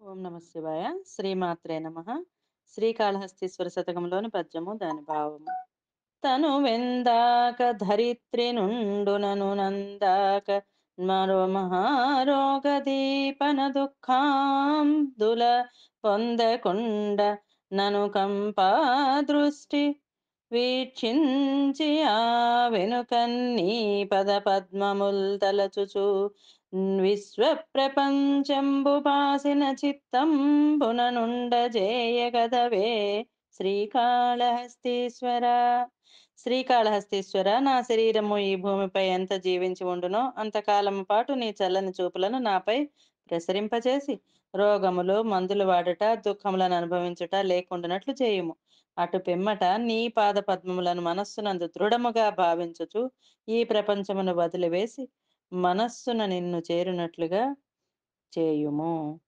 ఓం నమ శివాయ శ్రీమాత్రే నమ శ్రీకాళహస్తీశ్వర శతకంలోని పద్యము దాని భావము తను వెందాక ధరిత్రి నుండునను నందాక మరో మహారోగ దీపన దుఃఖాందుల పొందకుండ నను కంపా దృష్టి వీక్షించి ఆ వెనుకన్నీ పద పద్మముల్ తలచుచు విశ్వ ప్రపంచంబు పాసిన చిత్తంబున నుండజేయగదవే శ్రీకాళహస్తీశ్వర శ్రీకాళహస్తీశ్వర నా శరీరము ఈ భూమిపై ఎంత జీవించి ఉండునో అంతకాలము పాటు నీ చల్లని చూపులను నాపై ప్రసరింపచేసి రోగములు మందులు వాడట దుఃఖములను అనుభవించుట లేకుండానట్లు చేయుము అటు పిమ్మట నీ పాద పద్మములను మనస్సునందు దృఢముగా భావించుచు ఈ ప్రపంచమును వదిలివేసి మనస్సున నిన్ను చేరునట్లుగా చేయుము